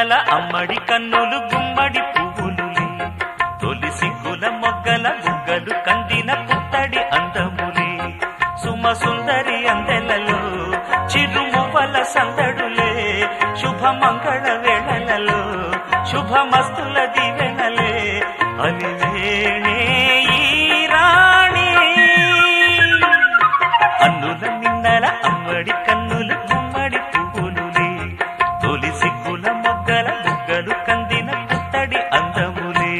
మిన్నల అమ్మడి కన్నులు గుమ్మడి పువ్వులులే తొలి సిగ్గుల మొగ్గల బుగ్గలు కందిన పుత్తడి అందములే సుమ సుందరి అందెలలో చిరుమువ్వల సందడులే శుభమంగళ వేళలలో శుభమస్తుల దివెనలే అలివేణే ఈ రాణి అన్నుల మిన్నల అమ్మడి కన్నులు గుమ్మడి పువ్వులులే తొలి సిగ్గుల మొగ్గల బుగ్గలు కందిన పుత్తడి అందములే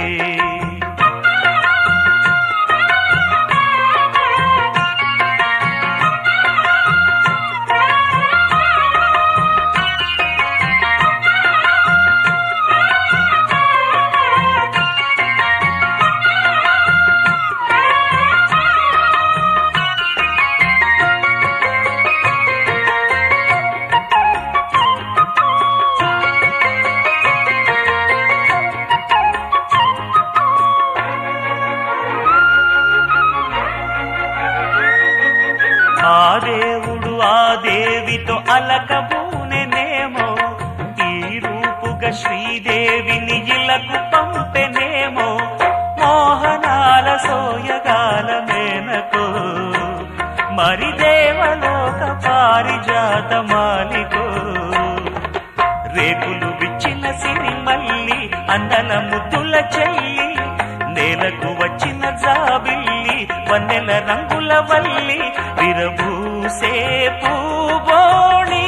ఆ దేవుడు ఆ దేవితో అలకబూనెనేమో ఈ రూపుగా శ్రీదేవిని ఇలకు పంపెనేమో మోహనాల సోయగాల మేనకో మరి దేవలోక పారిజాత మాలికో రేకులు విచ్చిన సిరిమల్లి అందల ముద్దుల చెల్లి నేలకు వచ్చిన జాబిల్లి వన్నెల రంగుల వల్లి విరబూసే పూబోణి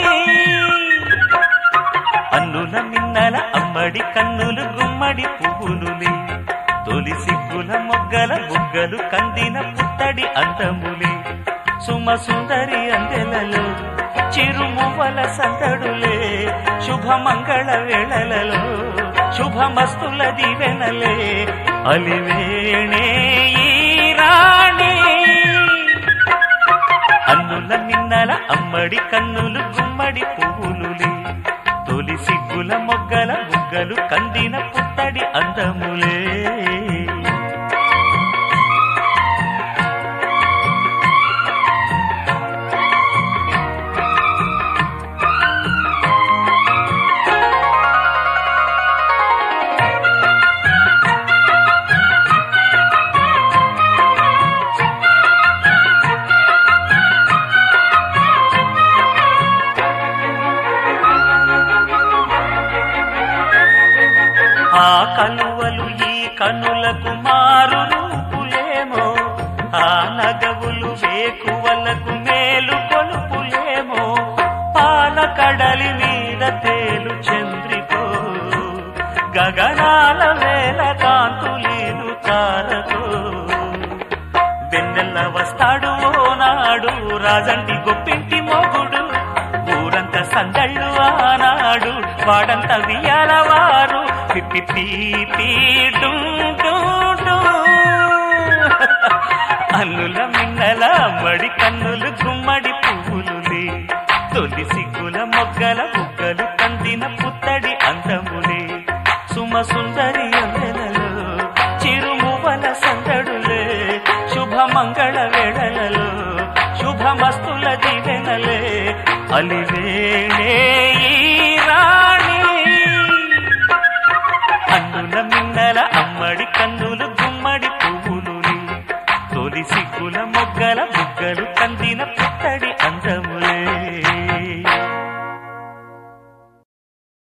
అన్నుల మిన్నల అమ్మడి కన్నులు గుమ్మడి పువ్వులులే తొలి సిగ్గుల మొగ్గల బుగ్గలు కందిన పుత్తడి అందములే సుమ సుందరి అందెలలో చిరుమువ్వల సందడులే శుభమంగళ వేళలలో శుభమస్తుల దివెనలే అలివేణే ఈ రాణి అన్నుల మిన్నల అమ్మడి కన్నులు గుమ్మడి పువ్వులులే తొలి సిగ్గుల మొగ్గల బుగ్గలు కందిన పుత్తడి అందములే ఆ కలువలు ఈ కనులకు మారు రూపులేమో ఆ నగవులు వేకువలకు మేలు కొలుపులేమో పాల కడలి మీద తేలు చంద్రికో గగనాల వేల కాంతులీలు తారకో వెన్నెల్ల వస్తాడు ఓనాడు రాజంటి గొప్పింటి మొగుడు ఊరంతా సందళ్ళు ఆనాడు వాడంత వియాల వారు పిప్పి పీ పీ డు డు డు. అల్లుల మిన్నల మడి కన్నులు గుమ్మడి పువ్వులులే తొలి సిగ్గుల మొగ్గల బుగ్గలు కందిన పుత్తడి అందములే సుమ సుందరి అందెలలో చిరుమువల సందడులే శుభమంగళ వేళలలో శుభమస్తుల దివెనలే అలివేణే ఈ రాణి అన్నుల మిన్నల